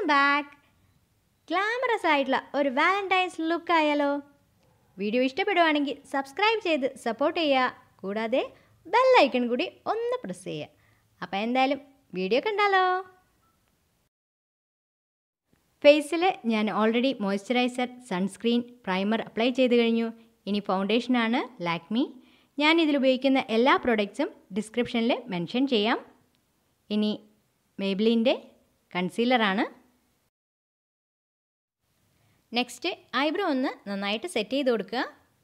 back glamorous ആയിട്ടുള്ള ഒരു Valentine's look ആയാലോ വീഡിയോ ഇഷ്ടപ്പെടുവാണെങ്കിൽ സബ്സ്ക്രൈബ് ചെയ്ത് സപ്പോർട്ട് ചെയ്യുക കൂടാതെ ബെല്ലൈക്കൺ കൂടി ഒന്ന് പ്രസ് ചെയ്യുക അപ്പോൾ എന്തായാലും വീഡിയോ കണ്ടാലോ ഫേസിൽ ഞാൻ already moisturiser sunscreen primer apply ചെയ്ത് കഴിഞ്ഞു ഇനി ഫൗണ്ടേഷനാണ് ലാക്മി ഞാൻ ഇതിൽ ഉപയോഗിക്കുന്ന എല്ലാ പ്രോഡക്റ്റ്സും ഡിസ്ക്രിപ്ഷനിൽ മെൻഷൻ ചെയ്യാം ഇനി മേബ്ലിൻ്റെ കൺസീലറാണ് നെക്സ്റ്റ് ഐബ്രോ ഒന്ന് നന്നായിട്ട് സെറ്റ് ചെയ്ത് കൊടുക്കുക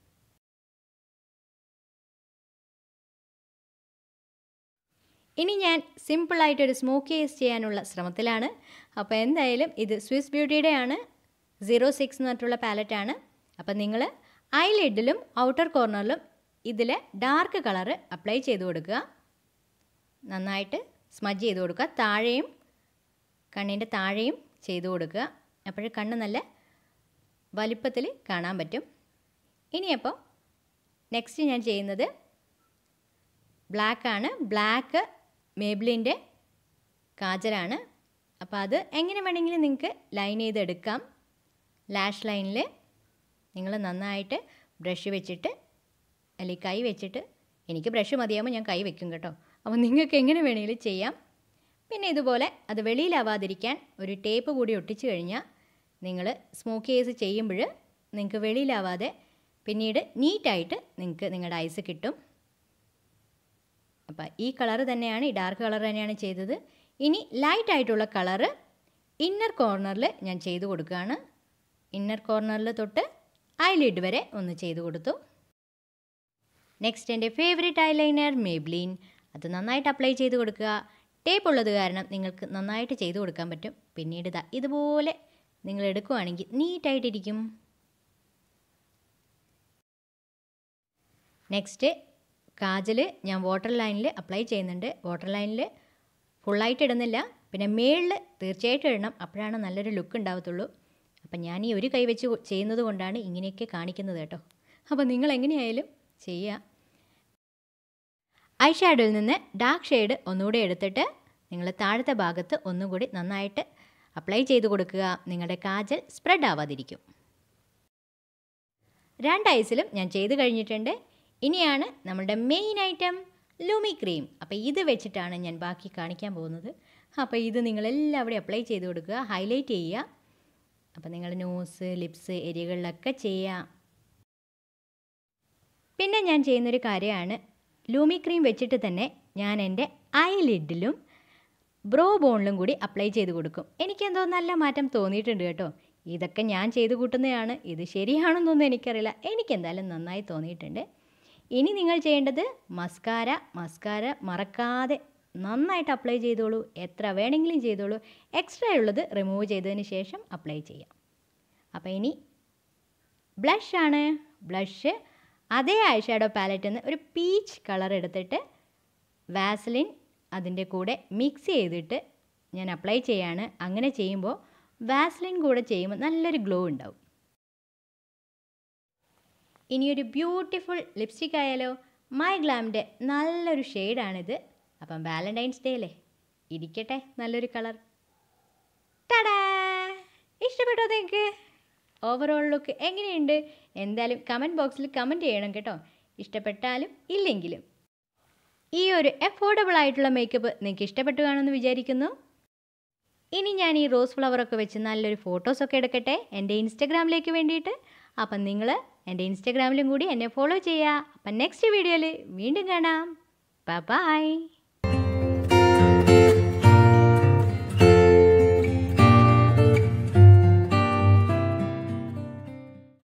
ഇനി ഞാൻ സിമ്പിളായിട്ടൊരു സ്മോക്ക് കേസ് ചെയ്യാനുള്ള ശ്രമത്തിലാണ് അപ്പോൾ എന്തായാലും ഇത് സ്വിസ് ബ്യൂട്ടിയുടെ ആണ് സീറോ സിക്സ് എന്ന് പറഞ്ഞിട്ടുള്ള പാലറ്റാണ് അപ്പോൾ നിങ്ങൾ ഐ ലിഡിലും ഔട്ടർ കോർണറിലും ഇതിൽ ഡാർക്ക് കളറ് അപ്ലൈ ചെയ്ത് കൊടുക്കുക നന്നായിട്ട് സ്മജ് ചെയ്ത് കൊടുക്കുക താഴെയും കണ്ണിൻ്റെ താഴെയും ചെയ്ത് കൊടുക്കുക അപ്പോൾ കണ്ണ് നല്ല വലിപ്പത്തിൽ കാണാൻ പറ്റും ഇനിയപ്പോൾ നെക്സ്റ്റ് ഞാൻ ചെയ്യുന്നത് ബ്ലാക്കാണ് ബ്ലാക്ക് മേബിളിൻ്റെ കാജലാണ് അപ്പോൾ അത് എങ്ങനെ വേണമെങ്കിലും നിങ്ങൾക്ക് ലൈൻ ചെയ്തെടുക്കാം ലാഷ് ലൈനിൽ നിങ്ങൾ നന്നായിട്ട് ബ്രഷ് വെച്ചിട്ട് അല്ലെങ്കിൽ കൈ വെച്ചിട്ട് എനിക്ക് ബ്രഷ് മതിയാകുമ്പോൾ ഞാൻ കൈ വെക്കും കേട്ടോ അപ്പോൾ നിങ്ങൾക്ക് എങ്ങനെ വേണമെങ്കിലും ചെയ്യാം പിന്നെ ഇതുപോലെ അത് വെളിയിലാവാതിരിക്കാൻ ഒരു ടേപ്പ് കൂടി ഒട്ടിച്ച് കഴിഞ്ഞാൽ നിങ്ങൾ സ്മോക്ക് കേസ് ചെയ്യുമ്പോൾ നിങ്ങൾക്ക് വെളിയിലാവാതെ പിന്നീട് നീറ്റായിട്ട് നിങ്ങൾക്ക് നിങ്ങളുടെ ഐസ് കിട്ടും അപ്പോൾ ഈ കളറ് തന്നെയാണ് ഈ ഡാർക്ക് കളർ തന്നെയാണ് ചെയ്തത് ഇനി ലൈറ്റ് ആയിട്ടുള്ള കളറ് ഇന്നർ കോർണറിൽ ഞാൻ ചെയ്ത് കൊടുക്കുകയാണ് ഇന്നർ കോർണറിൽ തൊട്ട് ഐ ലിഡ് വരെ ഒന്ന് ചെയ്ത് കൊടുത്തു നെക്സ്റ്റ് എൻ്റെ ഫേവറേറ്റ് ഐലൈനർ മേബ്ലീൻ അത് നന്നായിട്ട് അപ്ലൈ ചെയ്ത് കൊടുക്കുക ടേപ്പ് ഉള്ളത് കാരണം നിങ്ങൾക്ക് നന്നായിട്ട് ചെയ്ത് കൊടുക്കാൻ പറ്റും പിന്നീട് ഇതാ ഇതുപോലെ നിങ്ങൾ എടുക്കുവാണെങ്കിൽ നീറ്റായിട്ടിരിക്കും നെക്സ്റ്റ് കാജൽ ഞാൻ വാട്ടർ ലൈനിൽ അപ്ലൈ ചെയ്യുന്നുണ്ട് വാട്ടർ ലൈനിൽ ഫുള്ളായിട്ട് ഇടുന്നില്ല പിന്നെ മേളിൽ തീർച്ചയായിട്ടും ഇടണം അപ്പോഴാണ് നല്ലൊരു ലുക്ക് ഉണ്ടാവത്തുള്ളൂ അപ്പം ഞാൻ ഈ ഒരു കൈ വെച്ച് ചെയ്യുന്നത് കൊണ്ടാണ് ഇങ്ങനെയൊക്കെ കാണിക്കുന്നത് കേട്ടോ അപ്പോൾ നിങ്ങൾ എങ്ങനെയായാലും ചെയ്യുക ഐ ഷാഡോയിൽ നിന്ന് ഡാർക്ക് ഷെയ്ഡ് ഒന്നുകൂടി എടുത്തിട്ട് നിങ്ങൾ താഴത്തെ ഭാഗത്ത് ഒന്നുകൂടി നന്നായിട്ട് അപ്ലൈ ചെയ്ത് കൊടുക്കുക നിങ്ങളുടെ കാജൽ സ്പ്രെഡ് ആവാതിരിക്കും രണ്ട് ഐസിലും ഞാൻ ചെയ്ത് കഴിഞ്ഞിട്ടുണ്ട് ഇനിയാണ് നമ്മളുടെ മെയിൻ ഐറ്റം ലൂമി ക്രീം അപ്പോൾ ഇത് വെച്ചിട്ടാണ് ഞാൻ ബാക്കി കാണിക്കാൻ പോകുന്നത് അപ്പോൾ ഇത് നിങ്ങളെല്ലാവരും അപ്ലൈ ചെയ്ത് കൊടുക്കുക ഹൈലൈറ്റ് ചെയ്യുക അപ്പോൾ നിങ്ങൾ നോസ് ലിപ്സ് ഏരിയകളിലൊക്കെ ചെയ്യുക പിന്നെ ഞാൻ ചെയ്യുന്നൊരു കാര്യമാണ് ലൂമി ക്രീം വെച്ചിട്ട് തന്നെ ഞാൻ എൻ്റെ ഐ ലിഡിലും ബ്രോ ബോണിലും കൂടി അപ്ലൈ ചെയ്ത് കൊടുക്കും എനിക്കെന്തോ നല്ല മാറ്റം തോന്നിയിട്ടുണ്ട് കേട്ടോ ഇതൊക്കെ ഞാൻ ചെയ്ത് കൂട്ടുന്നതാണ് ഇത് ശരിയാണെന്നൊന്നും എനിക്കറിയില്ല എനിക്കെന്തായാലും നന്നായി തോന്നിയിട്ടുണ്ട് ഇനി നിങ്ങൾ ചെയ്യേണ്ടത് മസ്കാര മസ്കാര മറക്കാതെ നന്നായിട്ട് അപ്ലൈ ചെയ്തോളൂ എത്ര വേണമെങ്കിലും ചെയ്തോളൂ എക്സ്ട്രാ ഉള്ളത് റിമൂവ് ചെയ്തതിന് ശേഷം അപ്ലൈ ചെയ്യാം അപ്പോൾ ഇനി ബ്ലഷാണ് ബ്ലഷ് അതേ ഐ ഷാഡോ പാലറ്റിൽ നിന്ന് ഒരു പീച്ച് കളർ എടുത്തിട്ട് വാസലിൻ അതിൻ്റെ കൂടെ മിക്സ് ചെയ്തിട്ട് ഞാൻ അപ്ലൈ ചെയ്യാണ് അങ്ങനെ ചെയ്യുമ്പോൾ വാസലിൻ കൂടെ ചെയ്യുമ്പോൾ നല്ലൊരു ഗ്ലോ ഉണ്ടാവും ഇനിയൊരു ബ്യൂട്ടിഫുൾ ലിപ്സ്റ്റിക് ആയാലോ മൈ ഗ്ലാമിൻ്റെ നല്ലൊരു ഷെയ്ഡാണിത് അപ്പം വാലൻറ്റൈൻസ് ഡേ അല്ലേ ഇരിക്കട്ടെ നല്ലൊരു കളർ ടടാ ഇഷ്ടപ്പെട്ടോ നിങ്ങൾക്ക് ഓവറോൾ ലുക്ക് എങ്ങനെയുണ്ട് എന്തായാലും കമൻറ്റ് ബോക്സിൽ കമൻറ്റ് ചെയ്യണം കേട്ടോ ഇഷ്ടപ്പെട്ടാലും ഇല്ലെങ്കിലും ഈ ഒരു അഫോർഡബിൾ ആയിട്ടുള്ള മേക്കപ്പ് നിങ്ങൾക്ക് ഇഷ്ടപ്പെട്ടു കാണുമെന്ന് വിചാരിക്കുന്നു ഇനി ഞാൻ ഈ റോസ് ഫ്ലവറൊക്കെ വെച്ച് നല്ലൊരു ഫോട്ടോസൊക്കെ എടുക്കട്ടെ എൻ്റെ ഇൻസ്റ്റഗ്രാമിലേക്ക് വേണ്ടിയിട്ട് അപ്പം നിങ്ങൾ എൻ്റെ ഇൻസ്റ്റഗ്രാമിലും കൂടി എന്നെ ഫോളോ ചെയ്യുക അപ്പം നെക്സ്റ്റ് വീഡിയോയിൽ വീണ്ടും കാണാം ബൈ